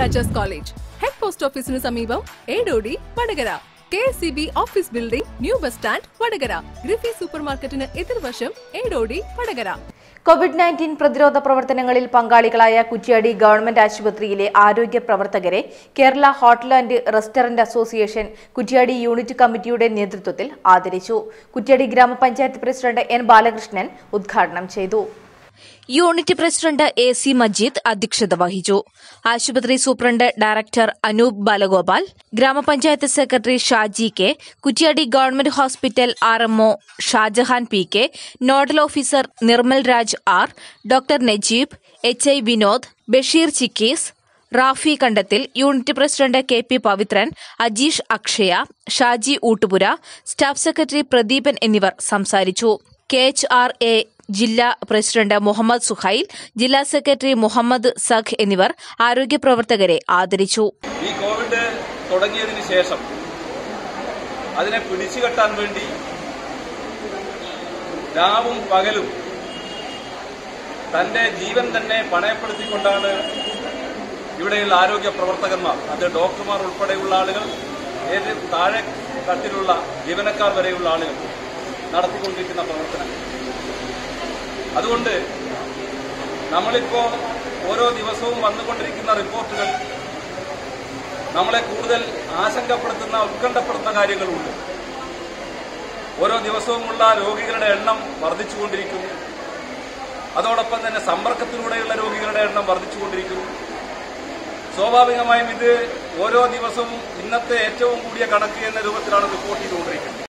Maharajas college head post ഓഫീസിന് സമീപം Edodi Vadakara K S C B office building new bus stand Vadakara Griffy super മാർക്കറ്റിന് എതിർവശം Edodi Vadakara Covid nineteen പ്രതിരോധ പ്രവർത്തനങ്ങളിൽ പങ്കാളികളായ കുറ്റ്യാടി ഗവൺമെന്റ് ആശുപത്രിയിലെ ആരോഗ്യ പ്രവർത്തകരെ Kerala hotel and restaurant association Kuttiadi unit കമ്മിറ്റിയുടെ നേതൃത്വത്തിൽ ആദരിച്ചു കുറ്റ്യാടി ഗ്രാമപഞ്ചായത്ത് പ്രസിഡന്റ് എൻ ബാലകൃഷ്ണൻ ഉദ്ഘാടനം ചെയ്തു unit president A C Majeed അധ്യക്ഷത വഹിച്ചു ആശുപത്രി സൂപ്രണ്ട് ഡയറക്ടർ അനൂപ് ബാലഗോപാൽ ഗ്രാമപഞ്ചായത്ത് secretary Shaji K Kuttiadi government hospital R MO Shajahan P K nodal officer Nirmal Raj R doctor Najeeb H I Vinod Basheer ചിക്കീസ് Rafi Kandathil unit president K P Pavithran Ajeesh Akshaya Shaji Oottupura staff secretary Pradeepan എന്നിവർ സംസാരിച്ചു കെ എച്ച് ആർ എ ജില്ലാ പ്രസിഡന്റ് മുഹമ്മദ് സുഹൈൽ ജില്ലാ secretary Muhammad സഖ് എന്നിവർ ആരോഗ്യ പ്രവർത്തകരെ ആദരിച്ചു ഈ കോവിഡ് തുടങ്ങിയതിന് ശേഷം അതിനെ പിടിച്ചുകെട്ടാൻ വേണ്ടി രാവും പകലും തന്റെ ജീവൻ തന്നെ പണയപ്പെടുത്തിക്കൊണ്ടാണ് ഇവിടെയുള്ള ആരോഗ്യ പ്രവർത്തകന്മാർ അത് ഡോക്ടർമാർ ഉൾപ്പെടെയുള്ള ആളുകൾ ഏത് താഴെ തട്ടിലുള്ള ജീവനക്കാർ വരെയുള്ള ആളുകൾ നടത്തിക്കൊണ്ടിരിക്കുന്ന പ്രവർത്തനം അതുകൊണ്ട് നമ്മളിപ്പോ ഓരോ ദിവസവും വന്നുകൊണ്ടിരിക്കുന്ന റിപ്പോർട്ടുകൾ നമ്മളെ കൂടുതൽ ആശങ്കപ്പെടുത്തുന്ന ഉത്കണ്ഠപ്പെടുത്തുന്ന കാര്യങ്ങളുണ്ട് ഓരോ ദിവസവുമുള്ള രോഗികളുടെ എണ്ണം വർദ്ധിച്ചുകൊണ്ടിരിക്കുന്നു അതോടൊപ്പം തന്നെ സമ്പർക്കത്തിലൂടെയുള്ള രോഗികളുടെ എണ്ണം വർദ്ധിച്ചുകൊണ്ടിരിക്കുന്നു സ്വാഭാവികമായും ഇത് ഓരോ ദിവസവും ഇന്നത്തെ ഏറ്റവും കൂടിയ കണക്ക് എന്ന രൂപത്തിലാണ് റിപ്പോർട്ട് ചെയ്തുകൊണ്ടിരിക്കുന്നത്